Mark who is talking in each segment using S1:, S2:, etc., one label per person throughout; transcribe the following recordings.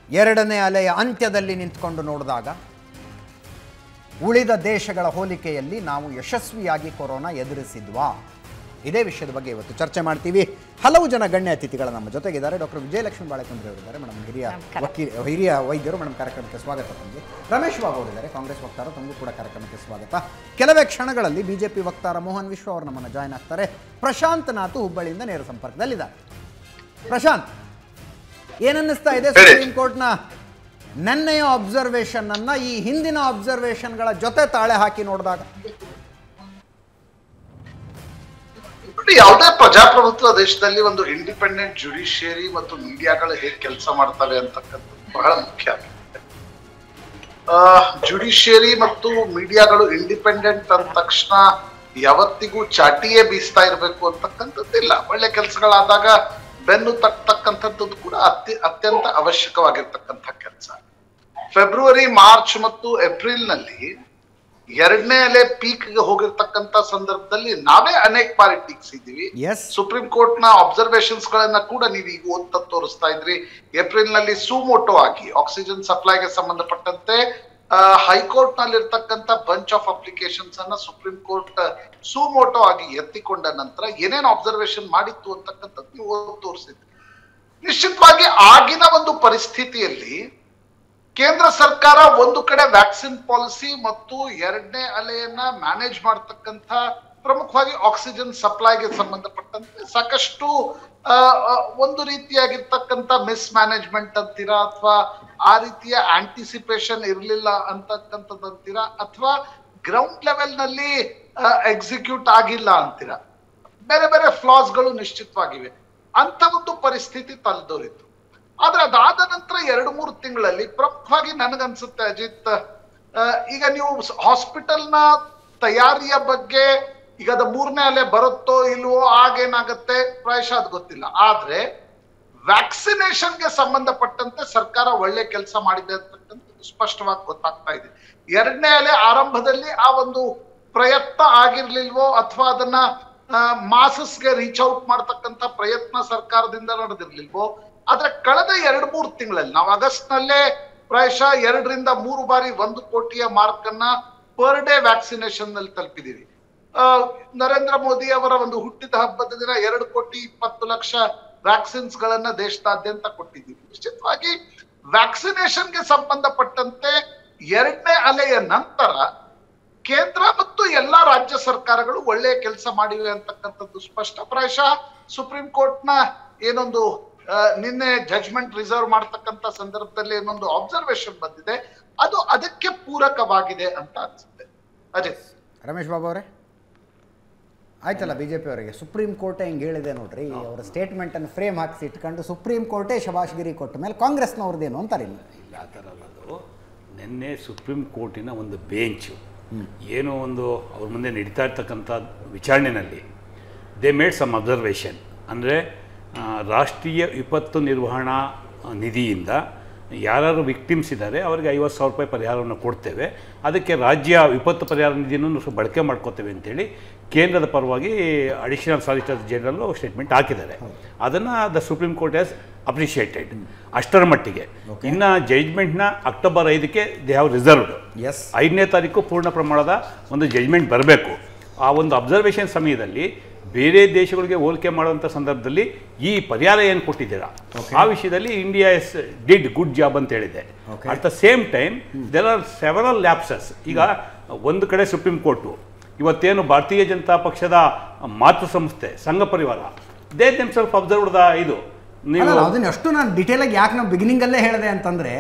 S1: ಎರಡನೇ ಅಲೆಯ ಅಂತ್ಯದಲ್ಲಿ ನಿಂತ್ಕೊಂಡು ನೋಡಿದಾಗ ಉಳಿದ ದೇಶಗಳ ಹೋಲಿಕೆಯಲ್ಲಿ ನಾವು ಯಶಸ್ವಿಯಾಗಿ ಕೊರೋನಾ ಎದುರಿಸಿದ್ವಾ ಇದೇ ವಿಷಯದ ಬಗ್ಗೆ ಇವತ್ತು ಚರ್ಚೆ ಮಾಡ್ತೀವಿ ಹಲವು ಜನ ಗಣ್ಯ ಅತಿಥಿಗಳು ನಮ್ಮ ಜೊತೆಗಿದ್ದಾರೆ ಡಾಕ್ಟರ್ ವಿಜಯಲಕ್ಷ್ಮಿ ಬಾಳೆಕುಂದ್ರಿ ಅವರಿದ್ದಾರೆ ಮೇಡಮ್ ಹಿರಿಯ ವಕೀಲ ಹಿರಿಯ ವೈದ್ಯರು ಮೇಡಮ್ ಕಾರ್ಯಕ್ರಮಕ್ಕೆ ಸ್ವಾಗತ ತಮಗೆ ರಮೇಶ್ ಬಾಬು ಅವರಿದ್ದಾರೆ ಕಾಂಗ್ರೆಸ್ ವಕ್ತಾರ ತಮಗೂ ಕೂಡ ಕಾರ್ಯಕ್ರಮಕ್ಕೆ ಸ್ವಾಗತ ಕೆಲವೇ ಕ್ಷಣಗಳಲ್ಲಿ ಬಿಜೆಪಿ ವಕ್ತಾರ ಮೋಹನ್ ವಿಶ್ವ ಅವರು ನಮ್ಮನ್ನು ಜಾಯ್ನ್ ಆಗ್ತಾರೆ ಪ್ರಶಾಂತ್ ನಾಥು ಹುಬ್ಬಳ್ಳಿಯಿಂದ ನೇರ ಸಂಪರ್ಕದಲ್ಲಿದ್ದಾರೆ ಪ್ರಶಾಂತ್ ಏನನ್ನಿಸ್ತಾ ಇದೆ
S2: ಹೇಳಿ.
S1: ಸುಪ್ರೀಂ ಕೋರ್ಟ್ನ ನೆನ್ನೆಯ ಅಬ್ಸರ್ವೇಷನ್ ಅನ್ನ ಈ ಹಿಂದಿನ ಅಬ್ಸರ್ವೇಷನ್ಗಳ ಜೊತೆ ತಾಳೆ ಹಾಕಿ ನೋಡಿದಾಗ
S2: ನೋಡಿ ಯಾವುದೇ ಪ್ರಜಾಪ್ರಭುತ್ವ ದೇಶದಲ್ಲಿ ಒಂದು ಇಂಡಿಪೆಂಡೆಂಟ್ ಜುಡಿಷಿಯರಿ ಮತ್ತು ಮೀಡಿಯಾಗಳು ಹೇಗೆ ಕೆಲಸ ಮಾಡ್ತವೆ ಅಂತಕ್ಕಂಥದ್ದು ಬಹಳ ಮುಖ್ಯ ಆಗುತ್ತೆ ಜುಡಿಷಿಯರಿ ಮತ್ತು ಮೀಡಿಯಾಗಳು ಇಂಡಿಪೆಂಡೆಂಟ್ ಅಂದ ತಕ್ಷಣ ಯಾವತ್ತಿಗೂ ಚಾಟಿಯೇ ಬೀಸ್ತಾ ಇರಬೇಕು ಅಂತಕ್ಕಂಥದ್ದಿಲ್ಲ ಒಳ್ಳೆ ಕೆಲಸಗಳಾದಾಗ ಬೆನ್ನು ತಟ್ಟತಕ್ಕಂಥದ್ದು ಕೂಡ ಅತ್ಯ ಅತ್ಯಂತ ಅವಶ್ಯಕವಾಗಿರ್ತಕ್ಕಂಥ ಕೆಲಸ ಫೆಬ್ರವರಿ ಮಾರ್ಚ್ ಮತ್ತು ಏಪ್ರಿಲ್ ನಲ್ಲಿ ಎರಡನೇ ಅಲೆ ಪೀಕ್ ಗೆ ಹೋಗಿರ್ತಕ್ಕಂತ ಸಂದರ್ಭದಲ್ಲಿ ನಾವೇ ಅನೇಕ ಬಾರಿ ಟೀಕ್ಸಿದೀವಿ
S1: ಎಸ್
S2: ಸುಪ್ರೀಂ ಕೋರ್ಟ್ ನ ಅಬ್ಸರ್ವೇಷನ್ಸ್ ಗಳನ್ನ ಕೂಡ ನೀವು ಈಗ ಓದ್ತಾ ತೋರಿಸ್ತಾ ಇದ್ರಿ ಏಪ್ರಿಲ್ ನಲ್ಲಿ ಸುಮೋಟೋ ಆಗಿ ಆಕ್ಸಿಜನ್ ಸಪ್ಲೈಗೆ ಸಂಬಂಧಪಟ್ಟಂತೆ ಹೈಕೋರ್ಟ್ ನಲ್ಲಿ ಇರ್ತಕ್ಕಂಥ ಬಂಚ್ ಆಫ್ ಅಪ್ಲಿಕೇಶನ್ಸ್ ಅನ್ನ ಸುಪ್ರೀಂ ಕೋರ್ಟ್ ಸುಮೋಟೋ ಆಗಿ ಎತ್ತಿಕೊಂಡ ನಂತರ ಏನೇನು ಅಬ್ಸರ್ವೇಷನ್ ಮಾಡಿತ್ತು ಅಂತಕ್ಕಂಥದ್ದು ನೀವು ಓದ್ ತೋರಿಸಿದ್ರಿ ನಿಶ್ಚಿತವಾಗಿ ಆಗಿನ ಒಂದು ಪರಿಸ್ಥಿತಿಯಲ್ಲಿ ಕೇಂದ್ರ ಸರ್ಕಾರ ಒಂದು ಕಡೆ ವ್ಯಾಕ್ಸಿನ್ ಪಾಲಿಸಿ ಮತ್ತು ಎರಡನೇ ಅಲೆಯನ್ನ ಮ್ಯಾನೇಜ್ ಮಾಡ್ತಕ್ಕಂಥ ಪ್ರಮುಖವಾಗಿ ಆಕ್ಸಿಜನ್ ಸಪ್ಲೈಗೆ ಸಂಬಂಧಪಟ್ಟಂತೆ ಸಾಕಷ್ಟು ಆ, ಆ, ಒಂದು ರೀತಿಯಾಗಿರ್ತಕ್ಕಂಥ ಮಿಸ್ ಮ್ಯಾನೇಜ್ಮೆಂಟ್ ಅಂತೀರಾ ಅಥವಾ ಆ ರೀತಿಯ ಆಂಟಿಸಿಪೇಷನ್ ಇರಲಿಲ್ಲ ಅಂತಕ್ಕಂಥದ್ದು ಅಂತೀರಾ ಅಥವಾ ಗ್ರೌಂಡ್ ಲೆವೆಲ್ ನಲ್ಲಿ ಎಕ್ಸಿಕ್ಯೂಟ್ ಆಗಿಲ್ಲ ಅಂತೀರಾ ಬೇರೆ ಬೇರೆ ಫ್ಲಾಸ್ಗಳು ನಿಶ್ಚಿತವಾಗಿವೆ ಅಂತ ಒಂದು ಪರಿಸ್ಥಿತಿ ತಲೆದೋರಿತ್ತು ಆದ್ರೆ ಅದಾದ ನಂತರ ಎರಡು ಮೂರು ತಿಂಗಳಲ್ಲಿ ಪ್ರಮುಖವಾಗಿ ನನಗನ್ಸುತ್ತೆ ಅಜಿತ್ ಆ, ಈಗ ನೀವು ಹಾಸ್ಪಿಟಲ್ನ ತಯಾರಿಯ ಬಗ್ಗೆ ಈಗ ಅದು ಮೂರನೇ ಅಲೆ ಬರುತ್ತೋ ಇಲ್ವೋ ಆಗೇನಾಗತ್ತೆ ಪ್ರಾಯಶಃ ಅದು ಗೊತ್ತಿಲ್ಲ ಆದ್ರೆ ವ್ಯಾಕ್ಸಿನೇಷನ್ಗೆ ಸಂಬಂಧಪಟ್ಟಂತೆ ಸರ್ಕಾರ ಒಳ್ಳೆ ಕೆಲಸ ಮಾಡಿದೆ ಅಂತಕ್ಕಂಥದ್ದು ಸ್ಪಷ್ಟವಾಗಿ ಗೊತ್ತಾಗ್ತಾ ಇದೆ ಎರಡನೇ ಅಲೆ ಆರಂಭದಲ್ಲಿ ಆ ಒಂದು ಪ್ರಯತ್ನ ಆಗಿರ್ಲಿಲ್ವೋ ಅಥವಾ ಅದನ್ನ ಮಾಸಸ್ಗೆ ರೀಚ್ ಔಟ್ ಮಾಡ್ತಕ್ಕಂಥ ಪ್ರಯತ್ನ ಸರ್ಕಾರದಿಂದ ನಡೆದಿರ್ಲಿಲ್ವೋ ಆದ್ರೆ ಕಳೆದ ಎರಡು ಮೂರು ತಿಂಗಳಲ್ಲಿ ನಾವು ಆಗಸ್ಟ್ ನಲ್ಲೇ ಪ್ರಾಯಶಃ ಎರಡರಿಂದ ಮೂರು ಬಾರಿ ಒಂದು ಕೋಟಿಯ ಮಾರ್ಕ್ ಅನ್ನ ಪರ್ ಡೇ ವ್ಯಾಕ್ಸಿನೇಷನ್ ನಲ್ಲಿ ತಲುಪಿದೀವಿ ಆ, ನರೇಂದ್ರ ಮೋದಿ ಅವರ ಒಂದು ಹುಟ್ಟಿದ ಹಬ್ಬದ ದಿನ ಎರಡು ಕೋಟಿ ಇಪ್ಪತ್ತು ಲಕ್ಷ ವ್ಯಾಕ್ಸಿನ್ಸ್ ಗಳನ್ನ ದೇಶದಾದ್ಯಂತ ಕೊಟ್ಟಿದ್ದೀವಿ ನಿಶ್ಚಿತವಾಗಿ ವ್ಯಾಕ್ಸಿನೇಷನ್ ಗೆ ಸಂಬಂಧಪಟ್ಟಂತೆ ಎರಡನೇ ಅಲೆಯ ನಂತರ ಕೇಂದ್ರ ಮತ್ತು ಎಲ್ಲಾ ರಾಜ್ಯ ಸರ್ಕಾರಗಳು ಒಳ್ಳೆಯ ಕೆಲಸ ಮಾಡಿವೆ ಅಂತಕ್ಕಂಥದ್ದು ಸ್ಪಷ್ಟ ಪ್ರಾಯಶಃ ಸುಪ್ರೀಂ ಕೋರ್ಟ್ ನ ಏನೊಂದು ಆ, ನಿನ್ನೆ ಜಜ್ಮೆಂಟ್ ರಿಸರ್ವ್ ಮಾಡ್ತಕ್ಕಂಥ ಸಂದರ್ಭದಲ್ಲಿ ಏನೊಂದು ಅಬ್ಸರ್ವೇಷನ್ ಬಂದಿದೆ ಅದು ಅದಕ್ಕೆ ಪೂರಕವಾಗಿದೆ ಅಂತ ಅನ್ಸುತ್ತೆ ಅಜಿತ್
S1: ರಮೇಶ್ ಬಾಬು ಅವರೇ ಆಯ್ತಲ್ಲ ಬಿ ಜೆ ಪಿ ಅವರಿಗೆ ಸುಪ್ರೀಂ ಕೋರ್ಟೇ ಹಿಂಗೆ ಹೇಳಿದೆ ನೋಡ್ರಿ ಅವರ ಸ್ಟೇಟ್ಮೆಂಟನ್ನು ಫ್ರೇಮ್ ಹಾಕಿಸಿ ಇಟ್ಕೊಂಡು ಸುಪ್ರೀಂ ಕೋರ್ಟೇ ಶಬಾಷ್ಗಿರಿ ಕೊಟ್ಟ ಮೇಲೆ ಕಾಂಗ್ರೆಸ್ನವ್ರದ್ದೇನು ಅಂತಾರೆ ಇಲ್ಲಿ
S3: ಇಲ್ಲ ಆ ಥರ ಅಲ್ಲ ಅದು ನಿನ್ನೆ ಸುಪ್ರೀಂ ಕೋರ್ಟಿನ ಒಂದು ಬೆಂಚು ಏನು ಒಂದು ಅವ್ರ ಮುಂದೆ ನಡೀತಾ ಇರ್ತಕ್ಕಂಥ ವಿಚಾರಣೆಯಲ್ಲಿ ದೇ ಮೇಡ್ ಸಮ್ ಅಬ್ಸರ್ವೇಷನ್ ಅಂದರೆ ರಾಷ್ಟ್ರೀಯ ವಿಪತ್ತು ನಿರ್ವಹಣಾ ಆ, ನಿಧಿಯಿಂದ ಯಾರು ವಿಕ್ಟಿಮ್ಸ್ ಇದ್ದಾರೆ ಅವರಿಗೆ ಐವತ್ತು ಸಾವಿರ ರೂಪಾಯಿ ಪರಿಹಾರವನ್ನು ಕೊಡ್ತೇವೆ ಅದಕ್ಕೆ ರಾಜ್ಯ ವಿಪತ್ತು ಪರಿಹಾರ ನಿಧಿಯನ್ನು ಸ್ವಲ್ಪ ಬಳಕೆ ಮಾಡ್ಕೋತೇವೆ ಅಂತೇಳಿ ಕೇಂದ್ರದ ಪರವಾಗಿ ಅಡಿಷನಲ್ ಸಾಲಿಸಿಟರ್ ಜನರಲ್ ಸ್ಟೇಟ್ಮೆಂಟ್ ಹಾಕಿದ್ದಾರೆ ಅದನ್ನು the supreme court has appreciated ಅಷ್ಟರ ಮಟ್ಟಿಗೆ ಇನ್ನು ಜಜ್ಮೆಂಟ್ನ ಅಕ್ಟೋಬರ್ ಐದಕ್ಕೆ ದೇ ಹ್ಯಾವ್ ರಿಸರ್ವ್ಡ್
S1: ಎಸ್
S3: ಐದನೇ ತಾರೀಕು ಪೂರ್ಣ ಪ್ರಮಾಣದ ಒಂದು ಜಜ್ಮೆಂಟ್ ಬರಬೇಕು ಆ ಒಂದು ಅಬ್ಸರ್ವೇಷನ್ ಸಮಯದಲ್ಲಿ ಬೇರೆ ದೇಶಗಳಿಗೆ ಹೋಲಿಕೆ ಮಾಡುವಂಥ ಸಂದರ್ಭದಲ್ಲಿ ಈ ಪರಿಹಾರ ಏನು ಕೊಟ್ಟಿದ್ದೀರಾ ಆ ವಿಷಯದಲ್ಲಿ India has did good job ಅಂತ ಹೇಳಿದೆ
S1: Okay.
S3: At the same time there are several lapses ಈಗ ಒಂದು ಕಡೆ ಸುಪ್ರೀಂ ಕೋರ್ಟು ಇವತ್ತೇನು ಭಾರತೀಯ ಜನತಾ ಪಕ್ಷದ ಮಾತೃ ಸಂಸ್ಥೆ ಸಂಘ ಪರಿವಾರ ದೇ ದೆಮ್ಸೆಲ್ಫ್ ಅಬ್ಸರ್ವ್ಡ್ ದ ಇದು ನೀವು
S1: ಅಲ್ಲ ಅದನ್ನ ಅಷ್ಟು ನಾನು ಡೀಟೇಲ್ ಆಗಿ ಯಾಕೆ ನಾವು ಬಿಗಿನಿಂಗ್ ಅಲ್ಲೇ ಹೇಳಿದೆ ಅಂತಂದ್ರೆ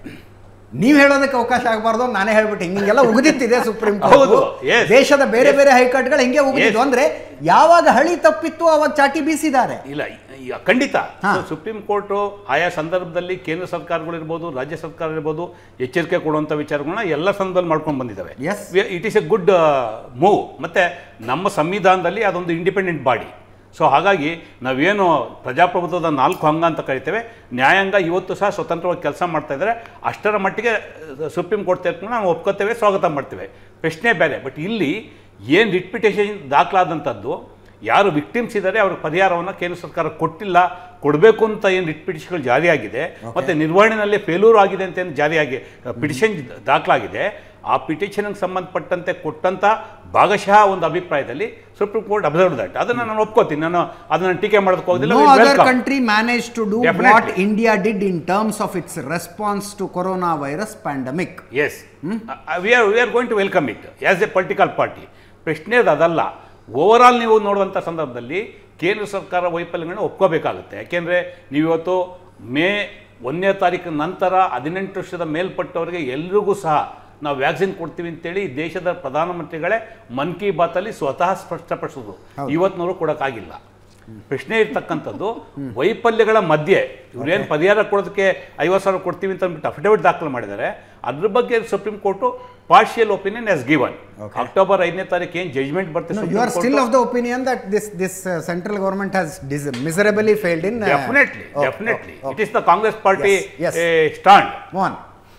S1: ನೀವು ಹೇಳೋದಕ್ಕೆ ಅವಕಾಶ ಆಗಬಾರ್ದು ಅಂತ ನಾನೇ ಹೇಳ್ಬಿಟ್ಟು ಹಿಂಗೆಲ್ಲ ಉಗಿದಿತ್ತಿದೆ ಸುಪ್ರೀಂ
S3: ಹೌದು,
S1: ಕೋರ್ಟ್
S3: yes.
S1: ದೇಶದ ಬೇರೆ
S3: Yes.
S1: ಬೇರೆ ಹೈಕೋರ್ಟ್ಗಳು ಹಿಂಗೆ ಉಗಿದಿದ್ದು
S3: Yes.
S1: ಅಂದ್ರೆ ಯಾವಾಗ ಹಳಿ ತಪ್ಪಿತ್ತು ಅವಾಗ ಚಾಟಿ ಬೀಸಿದ್ದಾರೆ
S3: ಇಲ್ಲ ಈಗ ಖಂಡಿತ
S1: ಹಾ.
S3: ಸೊ ಸುಪ್ರೀಂ ಕೋರ್ಟು ಆಯಾ ಸಂದರ್ಭದಲ್ಲಿ ಕೇಂದ್ರ ಸರ್ಕಾರಗಳಿರ್ಬೋದು ರಾಜ್ಯ ಸರ್ಕಾರ ಇರ್ಬೋದು ಎಚ್ಚರಿಕೆ ಕೊಡುವಂಥ ವಿಚಾರಗಳನ್ನ ಎಲ್ಲ ಸಂದರ್ಭದಲ್ಲಿ ಮಾಡ್ಕೊಂಡು ಬಂದಿದ್ದಾವೆ
S1: Yes.
S3: It is a good move ಮತ್ತು ನಮ್ಮ ಸಂವಿಧಾನದಲ್ಲಿ ಅದೊಂದು ಇಂಡಿಪೆಂಡೆಂಟ್ ಬಾಡಿ ಸೊ ಹಾಗಾಗಿ ನಾವೇನು ಪ್ರಜಾಪ್ರಭುತ್ವದ ನಾಲ್ಕು ಅಂಗ ಅಂತ ಕರಿತೇವೆ ನ್ಯಾಯಾಂಗ ಇವತ್ತು ಸಹ ಸ್ವತಂತ್ರವಾಗಿ ಕೆಲಸ ಮಾಡ್ತಾ ಇದ್ದಾರೆ ಅಷ್ಟರ ಮಟ್ಟಿಗೆ ಸುಪ್ರೀಂ ಕೋರ್ಟ್ ತೀರ್ಪನ್ನು ನಾವು ಒಪ್ಕೋತೇವೆ ಸ್ವಾಗತ ಮಾಡ್ತೇವೆ ಪ್ರಶ್ನೆ ಬೇರೆ ಬಟ್ ಇಲ್ಲಿ ಏನು ರಿಟ್ ಪಿಟಿಷನ್ ದಾಖಲಾದಂಥದ್ದು ಯಾರು ವಿಕ್ಟಿಮ್ಸ್ ಇದ್ದಾರೆ ಅವ್ರ ಪರಿಹಾರವನ್ನು ಕೇಂದ್ರ ಸರ್ಕಾರ ಕೊಟ್ಟಿಲ್ಲ ಕೊಡಬೇಕು ಅಂತ ಏನು ರಿಟ್ ಪಿಟಿಷನ್ಗಳು ಜಾರಿಯಾಗಿದೆ ಮತ್ತು ನಿರ್ವಹಣೆಯಲ್ಲಿ ಫೇಲ್ಯೂರ್ ಆಗಿದೆ ಅಂತ ಏನು ಜಾರಿಯಾಗಿ ಪಿಟಿಷನ್ ದಾಖಲಾಗಿದೆ ಆ ಪಿಟಿಷನ್ಗೆ ಸಂಬಂಧಪಟ್ಟಂತೆ ಕೊಟ್ಟಂಥ ಭಾಗಶಃ ಒಂದು ಅಭಿಪ್ರಾಯದಲ್ಲಿ ಸುಪ್ರೀಂ ಕೋರ್ಟ್ ಅಬ್ಸರ್ವ್ ದಟ್ ಅದನ್ನು ನಾನು ಒಪ್ಕೋತೀನಿ ನಾನು ಅದನ್ನು ಟೀಕೆ ಮಾಡೋದಕ್ಕೆ ಹೋಗೋದಿಲ್ಲ
S1: No
S3: We
S1: other
S3: welcome.
S1: country managed to do what
S3: Definitely.
S1: India did in terms of its response to coronavirus pandemic.
S3: As we are we are going to welcome it as a political party ಪ್ರಶ್ನೆ ಅದಲ್ಲ over all ನೀವು ನೋಡುವಂಥ ಸಂದರ್ಭದಲ್ಲಿ ಕೇಂದ್ರ ಸರ್ಕಾರ ವೈಫಲ್ಯಗಳನ್ನ ಒಪ್ಕೋಬೇಕಾಗುತ್ತೆ ಯಾಕೆಂದರೆ ನೀವು ಇವತ್ತು ಮೇ ಒಂದನೇ ತಾರೀಕು ನಂತರ ಹದಿನೆಂಟು ವರ್ಷದ ಮೇಲ್ಪಟ್ಟವರಿಗೆ ಎಲ್ರಿಗೂ ಸಹ ನಾವು ವ್ಯಾಕ್ಸಿನ್ ಕೊಡ್ತೀವಿ ಅಂತೇಳಿ ಈ ದೇಶದ ಪ್ರಧಾನಮಂತ್ರಿಗಳೇ ಮನ್ ಕಿ ಬಾತಲ್ಲಿ ಸ್ವತಃ ಸ್ಪಷ್ಟಪಡಿಸಿದ್ರು ಇವತ್ತಿನವರು ಕೊಡೋಕ್ಕಾಗಿಲ್ಲ ಪ್ರಶ್ನೆ ಇರ್ತಕ್ಕಂಥದ್ದು ವೈಫಲ್ಯಗಳ ಮಧ್ಯೆ ಇವ್ರೇನು ಪರಿಹಾರ ಕೊಡೋದಕ್ಕೆ ಐವತ್ತು ಸಾವಿರ ಕೊಡ್ತೀವಿ ಅಂತ ಅಂದ್ಬಿಟ್ಟು ಅಫಿಡವಿಟ್ ದಾಖಲು ಮಾಡಿದ್ದಾರೆ ಅದ್ರ ಬಗ್ಗೆ supreme court partial opinion is given October ಐದನೇ ತಾರೀಕು ಏನು ಜಜ್ಮೆಂಟ್ ಬರ್ತದೆ
S1: No, you are still of the opinion that this this uh, central government has dis- miserably failed in. Uh,
S3: definitely
S1: okay,
S3: definitely
S1: okay,
S3: it is the Congress party
S1: Yes, yes.
S3: Stand
S1: Mohan.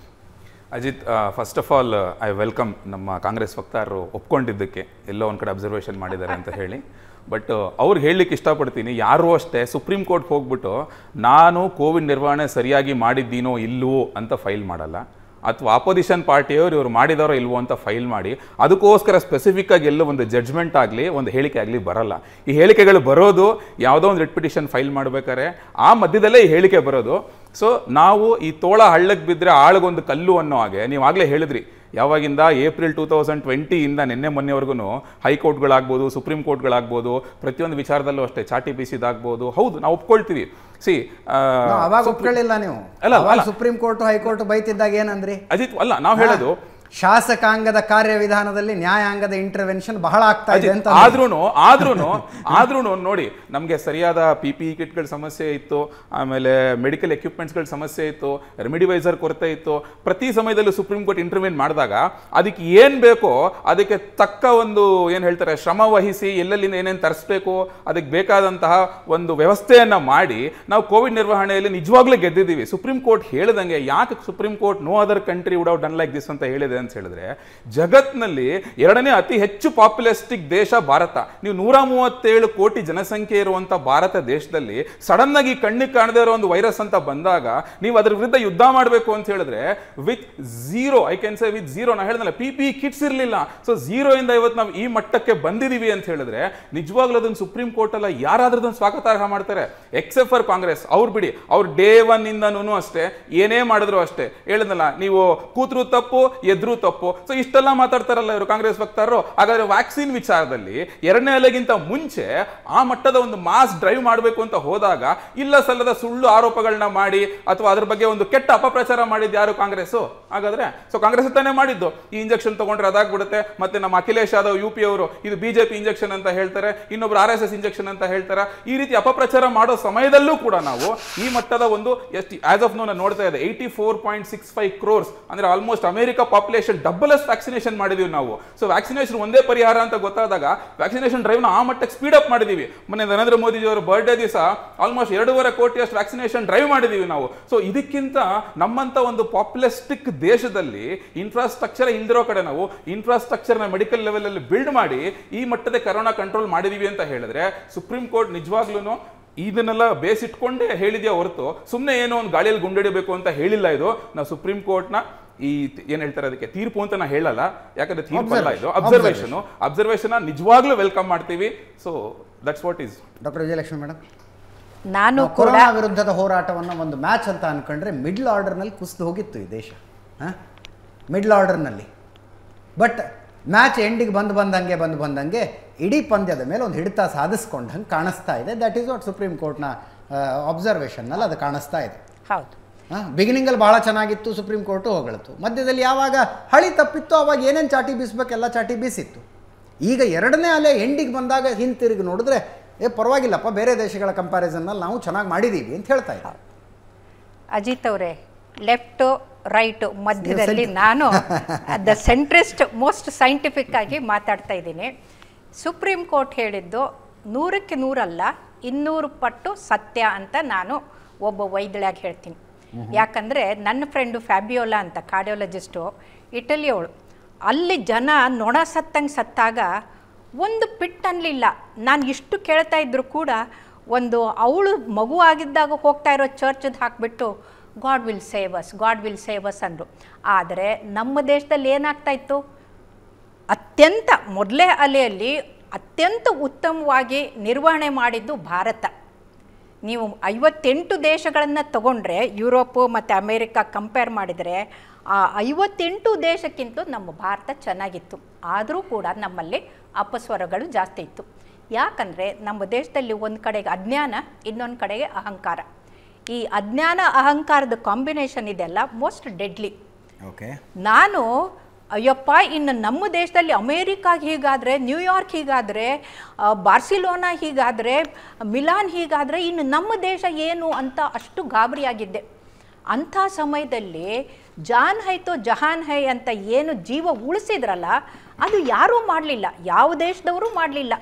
S4: Ajit first of all I welcome ನಮ್ಮ ಕಾಂಗ್ರೆಸ್ ವಕ್ತಾರರು ಒಪ್ಕೊಂಡಿದ್ದಕ್ಕೆ ಎಲ್ಲೋ ಒಂದು ಕಡೆ observation ಮಾಡಿದ್ದಾರೆ ಅಂತ ಹೇಳಿ but ಅವ್ರಿಗೆ ಹೇಳಲಿಕ್ಕೆ ಇಷ್ಟಪಡ್ತೀನಿ ಯಾರೂ ಅಷ್ಟೇ ಸುಪ್ರೀಂ ಕೋರ್ಟ್ ಹೋಗ್ಬಿಟ್ಟು ನಾನು ಕೋವಿಡ್ ನಿರ್ವಹಣೆ ಸರಿಯಾಗಿ ಮಾಡಿದ್ದೀನೋ ಇಲ್ವೋ ಅಂತ ಫೈಲ್ ಮಾಡಲ್ಲ ಅಥವಾ ಆಪೋಸಿಷನ್ ಪಾರ್ಟಿಯವರು ಇವರು ಮಾಡಿದಾರೋ ಇಲ್ವೋ ಅಂತ ಫೈಲ್ ಮಾಡಿ ಅದಕ್ಕೋಸ್ಕರ ಸ್ಪೆಸಿಫಿಕ್ ಆಗಿ ಎಲ್ಲೋ ಒಂದು ಜಡ್ಜ್ಮೆಂಟ್ ಆಗಲಿ ಒಂದು ಹೇಳಿಕೆ ಆಗಲಿ ಬರಲ್ಲ ಈ ಹೇಳಿಕೆಗಳು ಬರೋದು ಯಾವುದೋ ಒಂದು ರಿಟ್ ಪಿಟಿಷನ್ ಫೈಲ್ ಮಾಡ್ಬೇಕಾದ್ರೆ ಆ ಮಧ್ಯದಲ್ಲೇ ಈ ಹೇಳಿಕೆ ಬರೋದು ಸೊ ನಾವು ಈ ತೋಳ ಹಳ್ಳಕ್ಕೆ ಬಿದ್ದರೆ ಆಳಗೊಂದು ಕಲ್ಲು ಅನ್ನೋ ಹಾಗೆ ನೀವು ಆಗಲೇ ಹೇಳಿದ್ರಿ ಯಾವಾಗಿಂದ ಏಪ್ರಿಲ್ ಟೂ ತೌಸಂಡ್ ಟ್ವೆಂಟಿಯಿಂದ ನಿನ್ನೆ ಮೊನ್ನೆವರೆಗೂ ಹೈಕೋರ್ಟ್ಗಳಾಗ್ಬೋದು ಸುಪ್ರೀಂ ಕೋರ್ಟ್ಗಳಾಗ್ಬೋದು ಪ್ರತಿಯೊಂದು ವಿಚಾರದಲ್ಲೂ ಅಷ್ಟೇ ಚಾಟಿ ಬೀಸಿದಾಗ್ಬೋದು ಹೌದು ನಾವು ಒಪ್ಕೊಳ್ತೀವಿ ಸಿ
S1: No, ಅವಾಗ ಒಪ್ಕೊಳ್ಳಿಲ್ಲ ನೀವು
S4: ಅಲ್ಲ,
S1: ಅವಾಗ
S4: ಅಲ್ಲ.
S1: ಸುಪ್ರೀಂ ಕೋರ್ಟ್ ಹೈಕೋರ್ಟ್ ಬೈತಿದ್ದಾಗ ಏನಂದ್ರಿ
S4: ಅಜಿತ್ ಅಲ್ಲ ನಾವು ಹೇಳೋದು
S1: ಶಾಸಕಾಂಗದ ಕಾರ್ಯವಿಧಾನದಲ್ಲಿ ನ್ಯಾಯಾಂಗದ ಇಂಟರ್ವೆನ್ಷನ್ ಬಹಳ ಆಗ್ತಾ ಇದೆ ಅಂತ
S4: ಆದ್ರೂನು ಆದ್ರೂನು ಆದ್ರೂನು ನೋಡಿ ನಮಗೆ ಸರಿಯಾದ ಪಿ ಪಿ ಕಿಟ್ಗಳ ಸಮಸ್ಯೆ ಇತ್ತು ಆಮೇಲೆ ಮೆಡಿಕಲ್ ಎಕ್ವಿಪ್ಮೆಂಟ್ಸ್ಗಳ ಸಮಸ್ಯೆ ಇತ್ತು ರೆಮಿಡಿವೈಸರ್ ಕೊರತೆ ಇತ್ತು ಪ್ರತಿ ಸಮಯದಲ್ಲೂ ಸುಪ್ರೀಂ ಕೋರ್ಟ್ ಇಂಟರ್ವ್ಯೂನ್ ಮಾಡಿದಾಗ ಅದಕ್ಕೆ ಏನ್ ಬೇಕೋ ಅದಕ್ಕೆ ತಕ್ಕ ಒಂದು ಏನ್ ಹೇಳ್ತಾರೆ ಶ್ರಮ ವಹಿಸಿ ಎಲ್ಲೆಲ್ಲಿಂದ ಏನೇನು ತರಿಸ್ಬೇಕು ಅದಕ್ಕೆ ಬೇಕಾದಂತಹ ಒಂದು ವ್ಯವಸ್ಥೆಯನ್ನ ಮಾಡಿ ನಾವು ಕೋವಿಡ್ ನಿರ್ವಹಣೆಯಲ್ಲಿ ನಿಜವಾಗ್ಲೂ ಗೆದ್ದಿದ್ದೀವಿ ಸುಪ್ರೀಂ ಕೋರ್ಟ್ ಹೇಳ್ದಂಗೆ ಯಾಕೆ supreme court no other country would done like this ಅಂತ ಹೇಳಿದೆ ಅಂತ ಹೇಳಿದ್ರೆ ಜಗತ್ನಲ್ಲಿ ಎರಡನೇ ಅತಿ ಹೆಚ್ಚು ಪಾಪ್ಯುಲಿಸ್ಟಿಕ್ ದೇಶ ಭಾರತ ನೀವು ನೂರ ಮೂವತ್ತೇಳು ಕೋಟಿ ಜನಸಂಖ್ಯೆ ಇರುವಂತ ಭಾರತ ದೇಶದಲ್ಲಿ ಸಡನ್ ಆಗಿ ಕಣ್ಣಿಗೆ ಕಾಣದೇ ಇರೋ ಒಂದು ವೈರಸ್ ಅಂತ ಬಂದಾಗ ನೀವು ಅದ್ರ ವಿರುದ್ಧ ಯುದ್ಧ ಮಾಡಬೇಕು ಅಂತ ಹೇಳಿದ್ರೆ with zero I can say with zero ನಾ ಹೇಳ್ದಲ್ಲ ಪಿ ಪಿ ಕಿಟ್ಸ್ ಇರಲಿಲ್ಲ ಸೊ ಝೀರೋ ಇಂದ ಇವತ್ತು ನಾವು ಈ ಮಟ್ಟಕ್ಕೆ ಬಂದಿದೀವಿ ಅಂತ ಹೇಳಿದ್ರೆ ನಿಜವಾಗ್ಲೂ ಅದನ್ನ ಸುಪ್ರೀಂ ಕೋರ್ಟ್ ಅಲ್ಲ ಯಾರಾದ್ರೂ ಅದನ್ನ ಸ್ವಾಗತಾರ್ಹ ಮಾಡ್ತಾರೆ ಎಕ್ಸೆಪ್ಟ್ ಫಾರ್ ಕಾಂಗ್ರೆಸ್ ಅವ್ರು ಬಿಡಿ ಅವ್ರು ಡೇ ಒನ್ ಇಂದನೂ ಅಷ್ಟೇ ಏನೇ ಮಾಡಿದ್ರು ಅಷ್ಟೇ ಹೇಳಿದ್ನಲ್ಲ ನೀವು ಕೂತ್ರು ತಪ್ಪು ಎದ್ರು ತಪ್ಪು ಸೊ ಇಷ್ಟೆಲ್ಲ ಮಾತಾಡ್ತಾರಲ್ಲ ಇವರು ಕಾಂಗ್ರೆಸ್ ವಕ್ತಾರರು ಹಾಗಾದ್ರೆ ವ್ಯಾಕ್ಸಿನ್ ವಿಚಾರದಲ್ಲಿ ಎರಡನೇ ಅಲೆಗಿಂತ ಮುಂಚೆ ಆ ಮಟ್ಟದ ಒಂದು ಮಾಸ್ ಡ್ರೈವ್ ಮಾಡಬೇಕು ಅಂತ ಹೋದಾಗ ಇಲ್ಲ ಸಲ್ಲದ ಸುಳ್ಳು ಆರೋಪಗಳನ್ನ ಮಾಡಿ ಅಥವಾ ಅದ್ರ ಬಗ್ಗೆ ಒಂದು ಕೆಟ್ಟ ಅಪಪ್ರಚಾರ ಮಾಡಿದ್ದು ಯಾರು ಕಾಂಗ್ರೆಸ್ ಹಾಗಾದ್ರೆ ಸೊ ಕಾಂಗ್ರೆಸ್ ತಾನೇ ಮಾಡಿದ್ದು ಈ ಇಂಜೆಕ್ಷನ್ ತಗೊಂಡ್ರೆ ಅದಾಗ್ಬಿಡುತ್ತೆ ಮತ್ತೆ ನಮ್ಮ ಅಖಿಲೇಶ್ ಯಾದವ್ ಯು ಪಿ ಅವರು ಇದು ಬಿಜೆಪಿ ಇಂಜೆಕ್ಷನ್ ಅಂತ ಹೇಳ್ತಾರೆ ಇನ್ನೊಬ್ರು ಆರ್ ಎಸ್ ಎಸ್ ಇಂಜೆಕ್ಷನ್ ಅಂತ ಹೇಳ್ತಾರೆ ಈ ರೀತಿ ಅಪಪ್ರಚಾರ ಮಾಡೋ ಸಮಯದಲ್ಲೂ ಕೂಡ ನಾವು ಈ ಮಟ್ಟದ ಒಂದು ಎಷ್ಟು ಆಸ್ ಆಫ್ ನೋ ನೋಡ್ತಾ ಇದೆ eighty four point six five crores ಅಂದ್ರೆ ಆಲ್ಮೋಸ್ಟ್ ಅಮೆರಿಕ ಪಾಪ್ಯುಲೇಷನ್ ಡಬಲ್ ಅಷ್ಟು ವ್ಯಾಕ್ಸಿನೇಷನ್ ಮಾಡಿದೀವಿ ನಾವು ಸೊ ವ್ಯಾಕ್ಸಿನೇಷನ್ ಒಂದೇ ಪರಿಹಾರ ಅಂತ ಗೊತ್ತಾದಾಗ ವ್ಯಾಕ್ಸಿನೇಷನ್ ಡ್ರೈವ್ ನ ಆ ಮಟ್ಟಕ್ಕೆ ಸ್ಪೀಡ್ ಅಪ್ ಮಾಡಿದೀವಿ ಮೊನ್ನೆ ನರೇಂದ್ರ ಮೋದಿ ಅವರ ಬರ್ಡೇ ದಿವಸ ಆಲ್ಮೋಸ್ಟ್ ಎರಡೂವರೆ ಕೋಟಿಯಷ್ಟು ವ್ಯಾಕ್ಸಿನೇಷನ್ ಡ್ರೈವ್ ಮಾಡಿದೀವಿ ನಾವು ಸೊ ಇದಕ್ಕಿಂತ ನಮ್ಮಂತ ಒಂದು ಪಾಪ್ಯುಲಿಸ್ಟಿಕ್ ದೇಶದಲ್ಲಿ ಇನ್ಫ್ರಾಸ್ಟ್ರಕ್ಚರ್ ಇಲ್ದಿರೋ ಕಡೆ ನಾವು ಇನ್ಫ್ರಾಸ್ಟ್ರಕ್ಚರ್ ನ ಮೆಡಿಕಲ್ ಲೆವೆಲ್ ಅಲ್ಲಿ ಬಿಲ್ಡ್ ಮಾಡಿ ಈ ಮಟ್ಟದ ಕರೋನಾ ಕಂಟ್ರೋಲ್ ಮಾಡಿದೀವಿ ಅಂತ ಹೇಳಿದ್ರೆ ಸುಪ್ರೀಂ ಕೋರ್ಟ್ ನಿಜವಾಗ್ಲೂ ಇದನ್ನೆಲ್ಲ ಬೇಸಿಟ್ಕೊಂಡೇ ಹೇಳಿದ್ಯಾ ಹೊರತು ಸುಮ್ಮನೆ ಏನೋ ಒಂದು ಗಾಳಿಯಲ್ಲಿ ಗುಂಡಿಡಬೇಕು ಅಂತ ಹೇಳಿಲ್ಲ ಇದು ನಾವು ಸುಪ್ರೀಂ ಕೋರ್ಟ್ನ ಈ ಏನ್ ಹೇಳ್ತಾರೆ ಅದಕ್ಕೆ ತೀರ್ಪು ಅಂತ ನಾ ಹೇಳಲ್ಲ ಯಾಕಂದ್ರೆ ತೀರ್ಪು ಅಲ್ಲ ಇದು ಅಬ್ಸರ್ವೇಷನ್ ಅಬ್ಸರ್ವೇಷನ್ ನಿಜವಾಗ್ಲೂ ವೆಲ್ಕಮ್ ಮಾಡ್ತೀವಿ so that's what is
S1: doctor Vijayalakshmi madam
S5: ನಾನು ಕೂಡ
S1: ಕೊರೋನಾ ವಿರುದ್ಧದ ಹೋರಾಟವನ್ನು ಒಂದು ಮ್ಯಾಚ್ ಅಂತ ಅನ್ಕೊಂಡ್ರೆ ಮಿಡ್ಲ್ ಆರ್ಡರ್ನಲ್ಲಿ ಕುಸಿದು ಹೋಗಿತ್ತು ಈ ದೇಶ ಮಿಡ್ಲ್ ಆರ್ಡರ್ನಲ್ಲಿ ಬಟ್ ಮ್ಯಾಚ್ ಎಂಡಿಗೆ ಬಂದು ಬಂದಂಗೆ ಬಂದು ಬಂದಂಗೆ ಇಡೀ ಪಂದ್ಯದ ಮೇಲೆ ಒಂದು ಹಿಡಿತ ಸಾಧಿಸ್ಕೊಂಡಂಗೆ ಕಾಣಿಸ್ತಾ ಇದೆ ದಟ್ ಈಸ್ ವಾಟ್ ಸುಪ್ರೀಂ ಕೋರ್ಟ್ನ ಅಬ್ಸರ್ವೇಷನ್ನಲ್ಲಿ ಅದು ಕಾಣಿಸ್ತಾ ಇದೆ
S5: ಹೌದು
S1: ಬಿಗಿನಿಂಗಲ್ಲಿ ಬಹಳ ಚೆನ್ನಾಗಿತ್ತು ಸುಪ್ರೀಂ ಕೋರ್ಟು ಹೊಗಳಿತು ಮಧ್ಯದಲ್ಲಿ ಯಾವಾಗ ಹಳಿ ತಪ್ಪಿತ್ತು ಅವಾಗ ಏನೇನು ಚಾಟಿ ಬೀಸ್ಬೇಕೆಲ್ಲ ಚಾಟಿ ಬೀಸಿತ್ತು ಈಗ ಎರಡನೇ ಅಲೆ ಎಂಡಿಗೆ ಬಂದಾಗ ಹಿಂತಿರುಗಿ ನೋಡಿದ್ರೆ ಏ ಪರವಾಗಿಲ್ಲಪ್ಪ ಬೇರೆ ದೇಶಗಳ ಕಂಪ್ಯಾರಿಸನ್ನಲ್ಲಿ ನಾವು ಚೆನ್ನಾಗಿ ಮಾಡಿದ್ದೀವಿ ಅಂತ ಹೇಳ್ತಾ ಇದ್ದಾರೆ
S5: ಅಜಿತ್ ಅವರೇ ಲೆಫ್ಟು ರೈಟು ಮಧ್ಯದಲ್ಲಿ ನಾನು ದ ಸೆಂಟ್ರಿಸ್ಟ್ ಮೋಸ್ಟ್ ಸೈಂಟಿಫಿಕ್ ಆಗಿ ಮಾತಾಡ್ತಾ ಇದ್ದೀನಿ ಸುಪ್ರೀಂ ಕೋರ್ಟ್ ಹೇಳಿದ್ದು ನೂರಕ್ಕೆ ನೂರಲ್ಲ ಇನ್ನೂರು ಪಟ್ಟು ಸತ್ಯ ಅಂತ ನಾನು ಒಬ್ಬ ವೈದ್ಯಳಾಗಿ ಹೇಳ್ತೀನಿ ಯಾಕಂದರೆ ನನ್ನ ಫ್ರೆಂಡು ಫ್ಯಾಬಿಯೋಲಾ ಅಂತ ಕಾರ್ಡಿಯೋಲಜಿಸ್ಟು ಇಟಲಿಯವಳು ಅಲ್ಲಿ ಜನ ನೊಣ ಸತ್ತಂಗೆ ಸತ್ತಾಗ ಒಂದು ಪಿಟ್ ಅನ್ನಲಿಲ್ಲ ನಾನು ಇಷ್ಟು ಕೇಳ್ತಾ ಇದ್ರು ಕೂಡ ಒಂದು ಅವಳು ಮಗು ಆಗಿದ್ದಾಗ ಹೋಗ್ತಾ ಇರೋ ಚರ್ಚ್ದು ಹಾಕಿಬಿಟ್ಟು God will save us God will save us ಅಂದರು ಆದರೆ ನಮ್ಮ ದೇಶದಲ್ಲಿ ಏನಾಗ್ತಾ ಇತ್ತು ಅತ್ಯಂತ ಮೊದಲೇ ಅಲೆಯಲ್ಲಿ ಅತ್ಯಂತ ಉತ್ತಮವಾಗಿ ನಿರ್ವಹಣೆ ಮಾಡಿದ್ದು ಭಾರತ ನೀವು ಐವತ್ತೆಂಟು ದೇಶಗಳನ್ನು ತಗೊಂಡ್ರೆ ಯುರೋಪು ಮತ್ತು ಅಮೇರಿಕಾ ಕಂಪೇರ್ ಮಾಡಿದರೆ ಆ ಐವತ್ತೆಂಟು ದೇಶಕ್ಕಿಂತ ನಮ್ಮ ಭಾರತ ಚೆನ್ನಾಗಿತ್ತು ಆದರೂ ಕೂಡ ನಮ್ಮಲ್ಲಿ ಅಪಸ್ವರಗಳು ಜಾಸ್ತಿ ಇತ್ತು ಯಾಕಂದರೆ ನಮ್ಮ ದೇಶದಲ್ಲಿ ಒಂದು ಕಡೆಗೆ ಅಜ್ಞಾನ ಇನ್ನೊಂದು ಕಡೆಗೆ ಅಹಂಕಾರ ಈ ಅಜ್ಞಾನ ಅಹಂಕಾರದ ಕಾಂಬಿನೇಷನ್ ಇದೆಲ್ಲ ಮೋಸ್ಟ್ ಡೆಡ್ಲಿ
S1: ಓಕೆ
S5: ನಾನು ಅಯ್ಯಪ್ಪ ಇನ್ನು ನಮ್ಮ ದೇಶದಲ್ಲಿ ಅಮೇರಿಕಾಗೆ ಹೀಗಾದರೆ ನ್ಯೂಯಾರ್ಕ್ ಹೀಗಾದರೆ ಆ, ಬಾರ್ಸಿಲೋನಾ ಹೀಗಾದರೆ ಮಿಲಾನ್ ಹೀಗಾದರೆ ಇನ್ನು ನಮ್ಮ ದೇಶ ಏನು ಅಂತ ಅಷ್ಟು ಗಾಬರಿಯಾಗಿದ್ದೆ ಅಂಥ ಸಮಯದಲ್ಲಿ ಜಾನ್ ಹೈತೋ ಜಹಾನ್ ಹೈ ಅಂತ ಏನು ಜೀವ ಉಳಿಸಿದ್ರಲ್ಲ ಅದು ಯಾರೂ ಮಾಡಲಿಲ್ಲ ಯಾವ ದೇಶದವರು ಮಾಡಲಿಲ್ಲ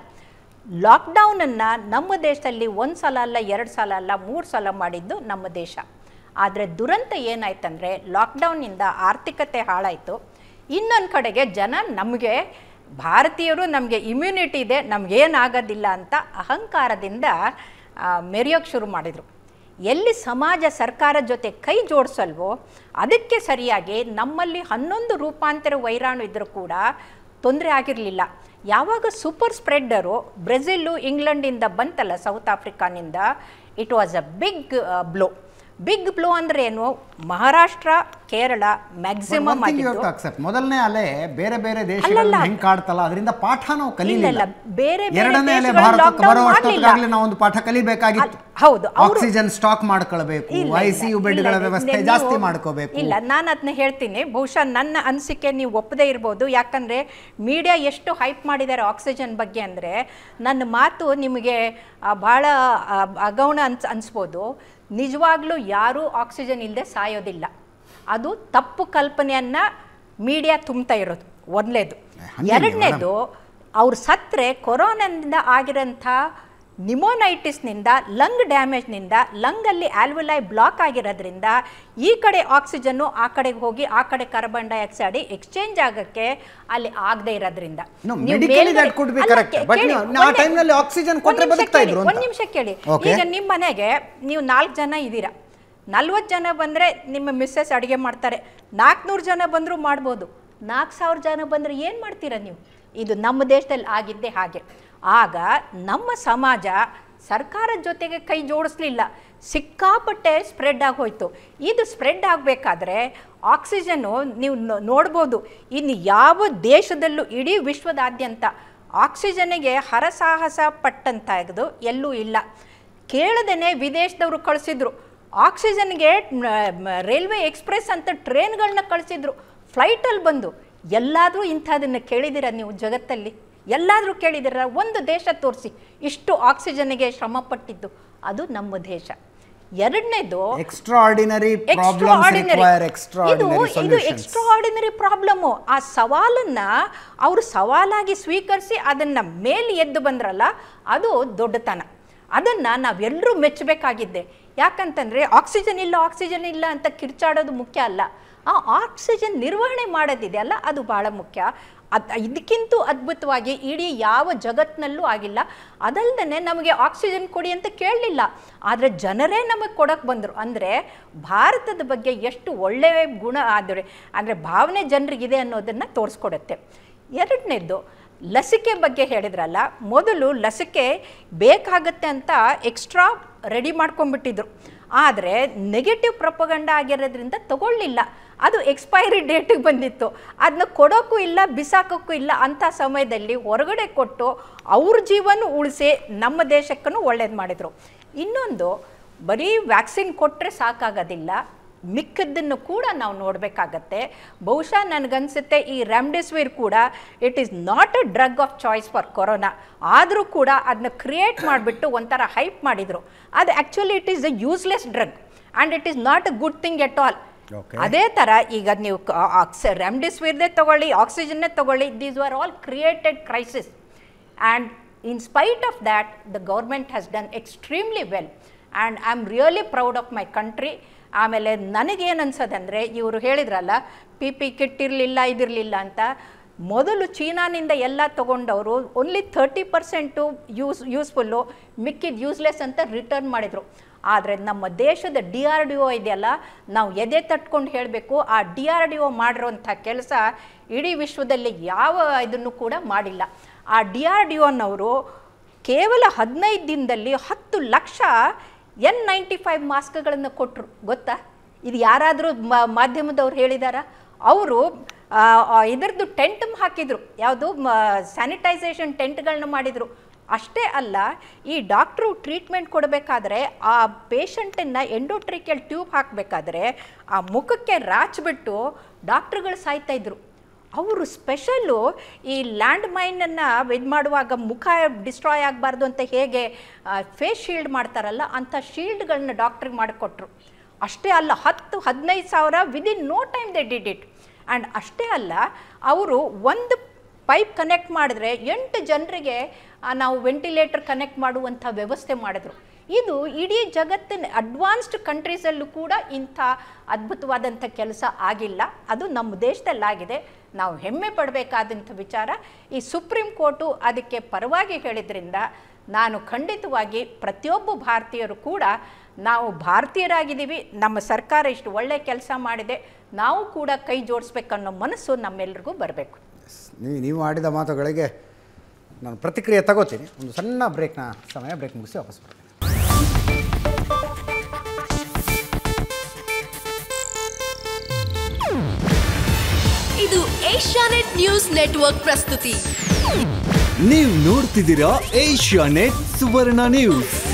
S5: ಲಾಕ್ಡೌನನ್ನು ನಮ್ಮ ದೇಶದಲ್ಲಿ ಒಂದು ಸಲ ಅಲ್ಲ ಎರಡು ಸಲ ಅಲ್ಲ ಮೂರು ಸಲ ಮಾಡಿದ್ದು ನಮ್ಮ ದೇಶ ಆದರೆ ದುರಂತ ಏನಾಯ್ತಂದರೆ ಲಾಕ್ಡೌನ್ನಿಂದ ಆರ್ಥಿಕತೆ ಹಾಳಾಯಿತು ಇನ್ನೊಂದು ಕಡೆಗೆ ಜನ ನಮಗೆ ಭಾರತೀಯರು ನಮಗೆ ಇಮ್ಯುನಿಟಿ ಇದೆ ನಮಗೇನಾಗೋದಿಲ್ಲ ಅಂತ ಅಹಂಕಾರದಿಂದ ಮೆರೆಯೋಕ್ಕೆ ಶುರು ಮಾಡಿದರು ಎಲ್ಲಿ ಸಮಾಜ ಸರ್ಕಾರ ಜೊತೆ ಕೈ ಜೋಡಿಸಲ್ವೋ ಅದಕ್ಕೆ ಸರಿಯಾಗಿ ನಮ್ಮಲ್ಲಿ ಹನ್ನೊಂದು ರೂಪಾಂತರ ವೈರಾಣು ಇದ್ದರೂ ಕೂಡ ತೊಂದರೆ ಆಗಿರಲಿಲ್ಲ ಯಾವಾಗ ಸೂಪರ್ ಸ್ಪ್ರೆಡ್ಡರು ಬ್ರೆಜಿಲ್ಲು ಇಂಗ್ಲೆಂಡಿಂದ ಬಂತಲ್ಲ ಸೌತ್ ಆಫ್ರಿಕಾನಿಂದ it was a big blow big blow ಅಂದ್ರೆ ಏನು ಮಹಾರಾಷ್ಟ್ರ ಕೇರಳ ಮ್ಯಾಕ್ಸಿಮಮ್ ಆಗಿದ್ದು
S1: ಅಕ್ಸೆಪ್ಟ್ ಮೊದಲನೇ ಅಲೆ ಬೇರೆ ಬೇರೆ
S5: ಅಲ್ಲಲ್ಲ.
S1: ದೇಶಗಳನ್ನ ಹೆಂಗ್ ಕಾಡ್ತಲ್ಲ ಅದರಿಂದ ಪಾಠ ನಾವು ಕಲೀಲಿಲ್ಲ
S5: ಇಲ್ಲ, ಬೇರೆ ಬೇರೆ
S1: ಎರಡನೇ ಅಲೆ
S5: ದೇಶಗಳು
S1: ಭಾರತಕ್ಕೆ
S5: lockdown
S1: ಬರೋ
S5: ಮಾಡ್ಲಿಲ್ಲ.
S1: ಅಷ್ಟೊತ್ತಿಗಾಗಲೇ ನಾವು ಒಂದು ಪಾಠ ಕಲಿಬೇಕಾಗಿತ್ತು
S5: ಅಲ್- ಹೌದು, ಅವ್ರು-
S1: ಆಕ್ಸಿಜನ್ ಸ್ಟಾಕ್ ಮಾಡ್ಕೊಳ್ಬೇಕು
S5: ಇಲ್ಲ,
S1: ಐ
S5: ಇಲ್ಲ,
S1: ಸಿ ಯು
S5: ಇಲ್ಲ,
S1: ಬೆಡ್ಗಳ
S5: ಇಲ್ಲ,
S1: ವ್ಯವಸ್ಥೆ
S5: ನೀವು-
S1: ಜಾಸ್ತಿ ಮಾಡ್ಕೋಬೇಕು
S5: ಇಲ್ಲ ನಾನು ಅದನ್ನ ಹೇಳ್ತೀನಿ ಬಹುಶಃ ನನ್ನ ಅನಿಸಿಕೆ ನೀವು ಒಪ್ಪದೇ ಇರ್ಬೋದು ಯಾಕಂದರೆ ಮೀಡಿಯಾ ಎಷ್ಟು ಹೈಪ್ ಮಾಡಿದ್ದಾರೆ ಆಕ್ಸಿಜನ್ ಬಗ್ಗೆ ಅಂದರೆ ನನ್ನ ಮಾತು ನಿಮಗೆ ಆ, ಭಾಳ ಆ, ಅಗೌಣ ಅನ್ಸ್ ಅನಿಸ್ಬೋದು ನಿಜವಾಗ್ಲೂ ಯಾರೂ ಆಕ್ಸಿಜನ್ ಇಲ್ಲದೆ ಸಾಯೋದಿಲ್ಲ ಅದು ತಪ್ಪು ಕಲ್ಪನೆಯನ್ನು ಮೀಡಿಯಾ ತುಂಬ್ತಾ ಇರೋದು ಒಂದನೇದು
S1: ಹಂಗೇನೆ
S5: ಎರಡನೇದು ಅವ್ರು ಸತ್ತರೆ ಕೊರೋನಾದಿಂದ ಆಗಿರೋಂಥ ನಿಮೋನೈಟಿಸ್ನಿಂದ ಲಂಗ್ ಡ್ಯಾಮೇಜ್ನಿಂದ ಲಂಗಲ್ಲಿ ಆಲ್ವಲೈ ಬ್ಲಾಕ್ ಆಗಿರೋದ್ರಿಂದ ಈ ಕಡೆ ಆಕ್ಸಿಜನ್ನು ಆ ಕಡೆಗೆ ಹೋಗಿ ಆ ಕಡೆ ಕಾರ್ಬನ್ ಡೈಆಕ್ಸೈಡ್ ಎಕ್ಸ್ಚೇಂಜ್ ಆಗಕ್ಕೆ ಅಲ್ಲಿ ಆಗದೆ ಇರೋದ್ರಿಂದ
S1: No,
S5: ನೀವು
S1: medically
S5: ಮೇಲ್ಗಡೆ-
S1: that could be
S5: ಅಲ್ಲ,
S1: correct.
S5: ಕೇ-
S1: But
S5: ಕೇಳಿ,
S1: ನೀವು- ಆ
S5: ಒಂದೇ-
S1: time ನಲ್ಲಿ oxygen
S5: ಒಂದ್
S1: ಕೊಟ್ರೆ
S5: ನಿಮಿಷ
S1: ಬದುಕ್ತಾ
S5: ಕೇಳಿ,
S1: ಇದ್ರು
S5: ಒಂದ್
S1: ಅಂತ.
S5: ನಿಮಿಷ ಕೇಳಿ
S1: Okay.
S5: ಈಗ ನಿಮ್ಮ ಮನೆಗೆ ನೀವು ನಾಲ್ಕು ಜನ ಇದ್ದೀರಾ ನಲ್ವತ್ತು ಜನ ಬಂದರೆ ನಿಮ್ಮ ಮಿಸ್ಸಸ್ ಅಡುಗೆ ಮಾಡ್ತಾರೆ ನಾಲ್ಕುನೂರು ಜನ ಬಂದರೂ ಮಾಡ್ಬೋದು ನಾಲ್ಕು ಸಾವಿರ ಜನ ಬಂದರೆ ಏನು ಮಾಡ್ತೀರಾ ನೀವು ಇದು ನಮ್ಮ ದೇಶದಲ್ಲಿ ಆಗಿದ್ದೇ ಹಾಗೆ ಆಗ ನಮ್ಮ ಸಮಾಜ ಸರ್ಕಾರದ ಜೊತೆಗೆ ಕೈ ಜೋಡಿಸ್ಲಿಲ್ಲ ಸಿಕ್ಕಾಪಟ್ಟೆ ಸ್ಪ್ರೆಡ್ ಆಗೋಯ್ತು ಇದು ಸ್ಪ್ರೆಡ್ ಆಗಬೇಕಾದ್ರೆ ಆಕ್ಸಿಜನ್ನು ನೀವು ನೋ- ನೋಡ್ಬೋದು ಇನ್ನು ಯಾವ ದೇಶದಲ್ಲೂ ಇಡೀ ವಿಶ್ವದಾದ್ಯಂತ ಆಕ್ಸಿಜನ್ನಿಗೆ ಹರಸಾಹಸ ಪಟ್ಟಂತಾಗದು ಎಲ್ಲೂ ಇಲ್ಲ ಕೇಳದೇನೆ ವಿದೇಶದವರು ಕಳಿಸಿದ್ರು ಆಕ್ಸಿಜನ್ಗೆ ರೈಲ್ವೆ ಎಕ್ಸ್ಪ್ರೆಸ್ ಅಂತ ಟ್ರೈನ್ಗಳನ್ನ ಕಳಿಸಿದ್ರು ಫ್ಲೈಟಲ್ಲಿ ಬಂದು ಎಲ್ಲಾದರೂ ಇಂಥದನ್ನು ಕೇಳಿದ್ದೀರ ನೀವು ಜಗತ್ತಲ್ಲಿ ಎಲ್ಲಾದರೂ ಕೇಳಿದ್ದೀರ ಒಂದು ದೇಶ ತೋರಿಸಿ ಇಷ್ಟು ಆಕ್ಸಿಜನ್ಗೆ ಶ್ರಮ ಪಟ್ಟಿದ್ದು ಅದು ನಮ್ಮ ದೇಶ ಎರಡನೇದು
S1: ಎಕ್ಸ್ಟ್ರಾರ್ಡಿನರಿ ಪ್ರಾಬ್ಲಮ್ಸ್ ರಿಕ್ವೈರ್
S5: ಇದು
S1: ಎಕ್ಸ್ಟ್ರಾರ್ಡಿನರಿ
S5: ಇದು
S1: ಸೊಲ್ಯೂಷನ್ಸ್
S5: ಎಕ್ಸ್ಟ್ರಾರ್ಡಿನರಿ ಪ್ರಾಬ್ಲಮ್ಮು ಆ ಸವಾಲನ್ನ ಅವರು ಸವಾಲಾಗಿ ಸ್ವೀಕರಿಸಿ ಅದನ್ನ ಮೇಲೆ ಎದ್ದು ಬಂದ್ರಲ್ಲ ಅದು ದೊಡ್ಡತನ ಅದನ್ನ ನಾವೆಲ್ಲರೂ ಮೆಚ್ಚಬೇಕಾಗಿದ್ದೆ ಯಾಕಂತಂದ್ರೆ ಆಕ್ಸಿಜನ್ ಇಲ್ಲ ಆಕ್ಸಿಜನ್ ಇಲ್ಲ ಅಂತ ಕಿರ್ಚಾಡೋದು ಮುಖ್ಯ ಅಲ್ಲ ಆ ಆಕ್ಸಿಜನ್ ನಿರ್ವಹಣೆ ಮಾಡೋದಿದೆಯಲ್ಲ ಅದು ಬಹಳ ಮುಖ್ಯ ಅದ್ ಇದಕ್ಕಿಂತ ಅದ್ಭುತವಾಗಿ ಇಡೀ ಯಾವ ಜಗತ್ತಿನಲ್ಲೂ ಆಗಿಲ್ಲ ಅದಲ್ಲದೆ ನಮಗೆ ಆಕ್ಸಿಜನ್ ಕೊಡಿ ಅಂತ ಕೇಳಲಿಲ್ಲ ಆದರೆ ಜನರೇ ನಮಗೆ ಕೊಡೋಕ್ಕೆ ಬಂದರು ಅಂದರೆ ಭಾರತದ ಬಗ್ಗೆ ಎಷ್ಟು ಒಳ್ಳೆಯ ಗುಣ ಆದರೆ ಅಂದರೆ ಭಾವನೆ ಜನರಿಗಿದೆ ಅನ್ನೋದನ್ನು ತೋರಿಸ್ಕೊಡುತ್ತೆ ಎರಡನೇದು ಲಸಿಕೆ ಬಗ್ಗೆ ಹೇಳಿದ್ರಲ್ಲ ಮೊದಲು ಲಸಿಕೆ ಬೇಕಾಗತ್ತೆ ಅಂತ ಎಕ್ಸ್ಟ್ರಾ ರೆಡಿ ಮಾಡ್ಕೊಂಡ್ಬಿಟ್ಟಿದ್ರು ಆದರೆ ನೆಗೆಟಿವ್ ಪ್ರಪಗಂಡ ಆಗಿರೋದ್ರಿಂದ ತಗೊಳ್ಳಿಲ್ಲ ಅದು ಎಕ್ಸ್ಪೈರಿ ಡೇಟಿಗೆ ಬಂದಿತ್ತು ಅದನ್ನ ಕೊಡೋಕ್ಕೂ ಇಲ್ಲ ಬಿಸಾಕೋಕ್ಕೂ ಇಲ್ಲ ಅಂಥ ಸಮಯದಲ್ಲಿ ಹೊರಗಡೆ ಕೊಟ್ಟು ಅವ್ರ ಜೀವನ ಉಳಿಸಿ ನಮ್ಮ ದೇಶಕ್ಕೂ ಒಳ್ಳೇದು ಮಾಡಿದರು ಇನ್ನೊಂದು ಬರೀ ವ್ಯಾಕ್ಸಿನ್ ಕೊಟ್ಟರೆ ಸಾಕಾಗೋದಿಲ್ಲ ಮಿಕ್ಕದ್ದನ್ನು ಕೂಡ ನಾವು ನೋಡಬೇಕಾಗತ್ತೆ ಬಹುಶಃ ನನಗನ್ಸುತ್ತೆ ಈ ರೆಮ್ಡೆಸಿವಿರ್ ಕೂಡ it is not a drug of choice for corona ಆದರೂ ಕೂಡ ಅದನ್ನ ಕ್ರಿಯೇಟ್ ಮಾಡಿಬಿಟ್ಟು ಒಂಥರ ಹೈಪ್ ಮಾಡಿದರು ಅದು actually it is a useless drug and it is not a good thing at all
S1: Okay.
S5: ಅದೇ ಥರ ಈಗ ನೀವು ರೆಮ್ಡೆಸಿವಿರ್ದೇ ತಗೊಳ್ಳಿ ಆಕ್ಸಿಜನ್ನೇ ತಗೊಳ್ಳಿ these are all created crisis and in spite of that the government has done extremely well and I am really proud of my country ಆಮೇಲೆ ನನಗೇನು ಅನ್ಸೋದಂದರೆ ಇವರು ಹೇಳಿದ್ರಲ್ಲ ಪಿ ಪಿ ಕಿಟ್ ಇರಲಿಲ್ಲ ಇದಿರಲಿಲ್ಲ ಅಂತ ಮೊದಲು ಚೀನಾನಿಂದ ಎಲ್ಲ ತಗೊಂಡವರು only thirty percent use useful ಮಿಕ್ಕಿದ ಯೂಸ್ಲೆಸ್ ಅಂತ ರಿಟರ್ನ್ ಮಾಡಿದರು ಆದರೆ ನಮ್ಮ ದೇಶದ ಡಿ ಆರ್ ಡಿ ಒ ಇದೆಯಲ್ಲ ನಾವು ಎದೆ ತಟ್ಕೊಂಡು ಹೇಳಬೇಕು ಆ ಡಿ ಆರ್ ಡಿ ಒ ಮಾಡಿರೋಂಥ ಕೆಲಸ ಇಡೀ ವಿಶ್ವದಲ್ಲಿ ಯಾವ ಇದನ್ನು ಕೂಡ ಮಾಡಿಲ್ಲ ಆ ಡಿ ಆರ್ ಡಿ ಒನವರು ಕೇವಲ ಹದಿನೈದು ದಿನದಲ್ಲಿ ಹತ್ತು ಲಕ್ಷ ಎನ್ ನೈಂಟಿ ಫೈವ್ ಮಾಸ್ಕ್ಗಳನ್ನು ಕೊಟ್ಟರು ಗೊತ್ತಾ ಇದು ಯಾರಾದರೂ ಮಾಧ್ಯಮದವ್ರು ಹೇಳಿದಾರಾ ಅವರು ಇದರದ್ದು ಟೆಂಟ್ ಹಾಕಿದರು ಯಾವುದು ಸ್ಯಾನಿಟೈಸೇಷನ್ ಟೆಂಟ್ಗಳನ್ನ ಮಾಡಿದರು ಅಷ್ಟೇ ಅಲ್ಲ ಈ ಡಾಕ್ಟ್ರು ಟ್ರೀಟ್ಮೆಂಟ್ ಕೊಡಬೇಕಾದ್ರೆ ಆ ಪೇಷಂಟನ್ನು ಎಂಡೋಟ್ರಿಕಲ್ ಟ್ಯೂಬ್ ಹಾಕಬೇಕಾದ್ರೆ ಆ ಮುಖಕ್ಕೆ ರಾಚ್ಬಿಟ್ಟು ಡಾಕ್ಟ್ರುಗಳು ಸಾಯ್ತಾ ಇದ್ರು ಅವರು ಸ್ಪೆಷಲ್ಲು ಈ ಲ್ಯಾಂಡ್ ಮೈನನ್ನು ಇದು ಮಾಡುವಾಗ ಮುಖ ಡಿಸ್ಟ್ರಾಯ್ ಆಗಬಾರ್ದು ಅಂತ ಹೇಗೆ ಫೇಸ್ ಶೀಲ್ಡ್ ಮಾಡ್ತಾರಲ್ಲ ಅಂಥ ಶೀಲ್ಡ್ಗಳನ್ನ ಡಾಕ್ಟ್ರಿಗೆ ಮಾಡಿಕೊಟ್ರು ಅಷ್ಟೇ ಅಲ್ಲ ಹತ್ತು ಹದಿನೈದು ಸಾವಿರ within no time they did it and ಅಷ್ಟೇ ಅಲ್ಲ ಅವರು ಒಂದು ಪೈಪ್ ಕನೆಕ್ಟ್ ಮಾಡಿದ್ರೆ ಎಂಟು ಜನರಿಗೆ ನಾವು ವೆಂಟಿಲೇಟರ್ ಕನೆಕ್ಟ್ ಮಾಡುವಂಥ ವ್ಯವಸ್ಥೆ ಮಾಡಿದ್ರು ಇದು ಇಡೀ ಜಗತ್ತಿನ ಅಡ್ವಾನ್ಸ್ಡ್ ಕಂಟ್ರೀಸಲ್ಲೂ ಕೂಡ ಇಂಥ ಅದ್ಭುತವಾದಂಥ ಕೆಲಸ ಆಗಿಲ್ಲ ಅದು ನಮ್ಮ ದೇಶದಲ್ಲಾಗಿದೆ ನಾವು ಹೆಮ್ಮೆ ಪಡಬೇಕಾದಂಥ ವಿಚಾರ ಈ ಸುಪ್ರೀಂ ಕೋರ್ಟು ಅದಕ್ಕೆ ಪರವಾಗಿ ಹೇಳಿದ್ರಿಂದ ನಾನು ಖಂಡಿತವಾಗಿ ಪ್ರತಿಯೊಬ್ಬ ಭಾರತೀಯರು ಕೂಡ ನಾವು ಭಾರತೀಯರಾಗಿದ್ದೀವಿ ನಮ್ಮ ಸರ್ಕಾರ ಇಷ್ಟು ಒಳ್ಳೆ ಕೆಲಸ ಮಾಡಿದೆ ನಾವು ಕೂಡ ಕೈ ಜೋಡಿಸ್ಬೇಕನ್ನೋ ಮನಸ್ಸು ನಮ್ಮೆಲ್ರಿಗೂ ಬರಬೇಕು
S1: ನೀವು ನೀವು ಆಡಿದ ಮಾತುಗಳಿಗೆ ನಾನು ಪ್ರತಿಕ್ರಿಯೆ ತಗೋತೀನಿ ಒಂದು ಸಣ್ಣ ಬ್ರೇಕ್ನ ಸಮಯ ಬ್ರೇಕ್ ಮುಗಿಸಿ ವಾಪಸ್ ಬರ್ತೀನಿ
S6: ಇದು ಏಷ್ಯಾನೆಟ್ ನ್ಯೂಸ್ ನೆಟ್ವರ್ಕ್ ಪ್ರಸ್ತುತಿ
S7: ನೀವು ನೋಡ್ತಿದ್ದೀರಾ ಏಷ್ಯಾ ನೆಟ್ ಸುವರ್ಣ ನ್ಯೂಸ್